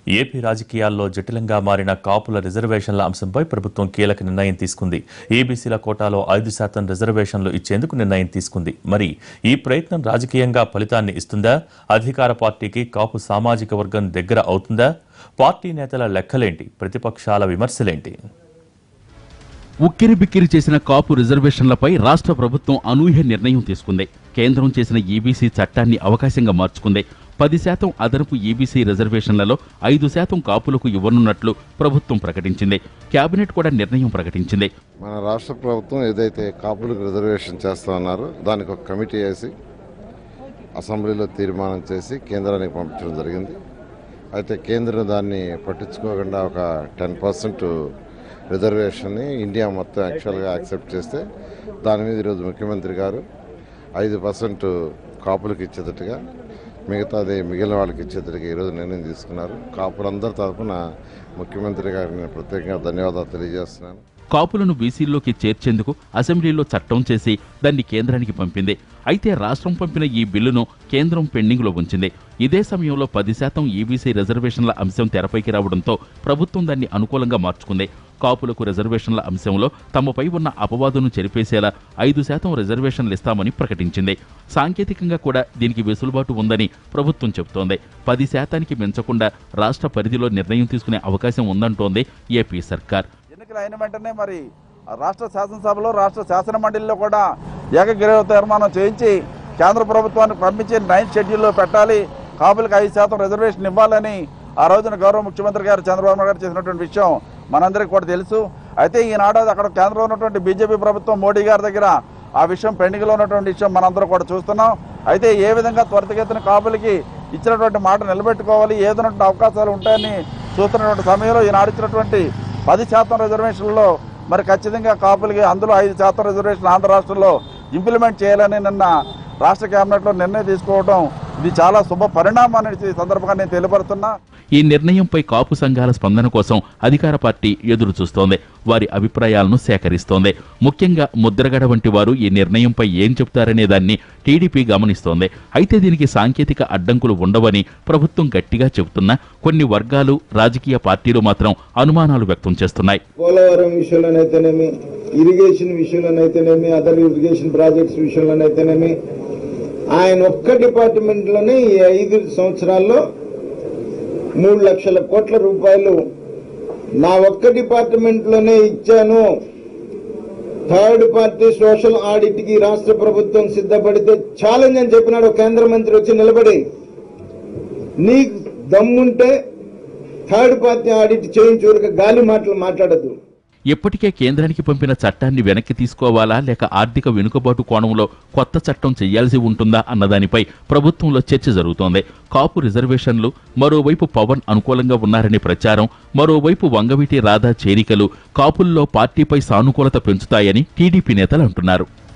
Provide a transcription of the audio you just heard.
AP రాజకీయాల్లో జటిలంగా మారిన కాపుల రిజర్వేషన్ల అంశంపై ప్రభుత్వం కీలక నిర్ణయం తీసుకుంది ఏబీసీల కోటాలో ఐదు శాతం రిజర్వేషన్లు ఇచ్చేందుకు నిర్ణయం తీసుకుంది మరి ఈ ప్రయత్నం రాజకీయంగా ఫలితాన్ని ఇస్తుందా అధికార పార్టీకి కాపు సామాజిక వర్గం దగ్గర అవుతుందా పార్టీ నేతల లెక్కలేంటి ప్రతిపక్షాల విమర్శలేంటి ఉక్కిరి బిక్కిరి చేసిన కాపు రిజర్వేషన్లపై రాష్ట్ర ప్రభుత్వం అనూహ్య నిర్ణయం తీసుకుంది కేంద్రం చేసిన ఈబీసీ చట్టాన్ని అవకాశంగా మార్చుకుంది పది శాతం అదనపు ఈబీసీ రిజర్వేషన్లలో ఐదు శాతం కాపులకు ఇవ్వనున్నట్లు ప్రభుత్వం ప్రకటించింది కేబినెట్ కూడా నిర్ణయం ప్రకటించింది మన రాష్ట్ర ప్రభుత్వం ఏదైతే కాపులకు రిజర్వేషన్ చేస్తా ఉన్నారో దానికి ఒక కమిటీ వేసి అసెంబ్లీలో తీర్మానం చేసి కేంద్రానికి పంపించడం జరిగింది అయితే కేంద్రం దాన్ని పట్టించుకోకుండా ఒక టెన్ పర్సెంట్ రిజర్వేషన్ని ఇండియా మొత్తం యాక్చువల్గా యాక్సెప్ట్ చేస్తే దాని మీద ఈరోజు ముఖ్యమంత్రి గారు ఐదు పర్సెంట్ కాపులకు ఇచ్చేటట్టుగా మిగతాది మిగిలిన వాళ్ళకి ఇచ్చేటట్టుగా ఈరోజు నిర్ణయం తీసుకున్నారు కాపులందరి తరఫున ముఖ్యమంత్రి గారికి నేను ప్రత్యేకంగా ధన్యవాదాలు తెలియజేస్తున్నాను కాపులను బీసీల్లోకి చేర్చేందుకు అసెంబ్లీలో చట్టం చేసి దాన్ని కేంద్రానికి పంపింది అయితే రాష్ట్రం పంపిన ఈ బిల్లును కేంద్రం పెండింగ్లో ఉంచింది ఇదే సమయంలో పది శాతం ఈబీసీ రిజర్వేషన్ల అంశం తెరపైకి రావడంతో ప్రభుత్వం దాన్ని అనుకూలంగా మార్చుకుంది కాపులకు రిజర్వేషన్ల అంశంలో తమపై ఉన్న అపవాదును చెరిపేసేలా ఐదు శాతం రిజర్వేషన్లు ఇస్తామని ప్రకటించింది సాంకేతికంగా కూడా దీనికి వెసులుబాటు ఉందని ప్రభుత్వం చెబుతోంది పది శాతానికి మించకుండా రాష్ట్ర పరిధిలో నిర్ణయం తీసుకునే అవకాశం ఉందంటోంది ఏపీ సర్కార్ ఎన్నికలు అయిన వెంటనే మరి ఆ రాష్ట్ర శాసనసభలో రాష్ట్ర శాసన మండలిలో కూడా ఏకగ్రీవ తీర్మానం చేయించి కేంద్ర ప్రభుత్వానికి పంపించి నైన్త్ షెడ్యూల్లో పెట్టాలి కాపులకు ఐదు శాతం రిజర్వేషన్ ఇవ్వాలని ఆ రోజున గౌరవ ముఖ్యమంత్రి గారు చంద్రబాబు నాయుడు గారు చేసినటువంటి విషయం మనందరికీ కూడా తెలుసు అయితే ఈనాడు అక్కడ కేంద్రంలో ఉన్నటువంటి బీజేపీ ప్రభుత్వం మోడీ గారి దగ్గర ఆ విషయం పెండింగ్లో ఉన్నటువంటి విషయం మనందరం కూడా చూస్తున్నాం అయితే ఏ విధంగా త్వరితగతిన కాపులకి ఇచ్చినటువంటి మాట నిలబెట్టుకోవాలి ఏదైనటువంటి అవకాశాలు ఉంటాయని చూస్తున్నటువంటి సమయంలో ఈనాడు ఇచ్చినటువంటి పది శాతం రిజర్వేషన్లలో మరి ఖచ్చితంగా కాపులకి అందులో ఐదు శాతం రిజర్వేషన్ ఆంధ్ర రాష్ట్రంలో ఇంప్లిమెంట్ చేయాలని నిన్న రాష్ట్ర కేబినెట్లో నిర్ణయం తీసుకోవడం ఇది చాలా శుభ పరిణామాన్ని ఈ సందర్భంగా నేను తెలియపరుస్తున్నా ఈ నిర్ణయంపై కాపు సంఘాల స్పందన కోసం అధికార పార్టీ ఎదురు చూస్తోంది వారి అభిప్రాయాలను సేకరిస్తోంది ముఖ్యంగా ముద్రగడ వంటి వారు ఈ నిర్ణయంపై ఏం చెప్తారనే దాన్ని టీడీపీ గమనిస్తోంది అయితే దీనికి సాంకేతిక అడ్డంకులు ఉండవని ప్రభుత్వం గట్టిగా చెబుతున్నా కొన్ని వర్గాలు రాజకీయ పార్టీలు మాత్రం అనుమానాలు వ్యక్తం చేస్తున్నాయి పోలవరం విషయంలోనైతేనేమి ఇరిగేషన్ విషయంలోనైతేనేమి అదర్ ఇరిగేషన్ ప్రాజెక్ట్స్ విషయంలోనైతేనేమి ఆయన ఒక్క డిపార్ట్మెంట్ లోనే ఈ ఐదు సంవత్సరాల్లో మూడు లక్షల కోట్ల రూపాయలు నా ఒక్క డిపార్ట్మెంట్ లోనే ఇచ్చాను థర్డ్ పార్టీ సోషల్ ఆడిట్ కి రాష్ట్ర ప్రభుత్వం సిద్ధపడితే ఛాలెంజ్ అని చెప్పినాడు కేంద్ర మంత్రి వచ్చి నిలబడి నీకు దమ్ముంటే థర్డ్ పార్టీ ఆడిట్ చేయించు గాలి మాటలు మాట్లాడద్దు ఇప్పటికే కేంద్రానికి పంపిన చట్టాన్ని వెనక్కి తీసుకోవాలా లేక ఆర్థిక వెనుకబాటు కోణంలో కొత్త చట్టం చేయాల్సి ఉంటుందా అన్నదానిపై ప్రభుత్వంలో చర్చ జరుగుతోంది కాపు రిజర్వేషన్లు మరోవైపు పవన్ అనుకూలంగా ఉన్నారనే ప్రచారం మరోవైపు వంగవీటి రాధా చేరికలు కాపుల్లో పార్టీపై సానుకూలత పెంచుతాయని టీడీపీ నేతలు అంటున్నారు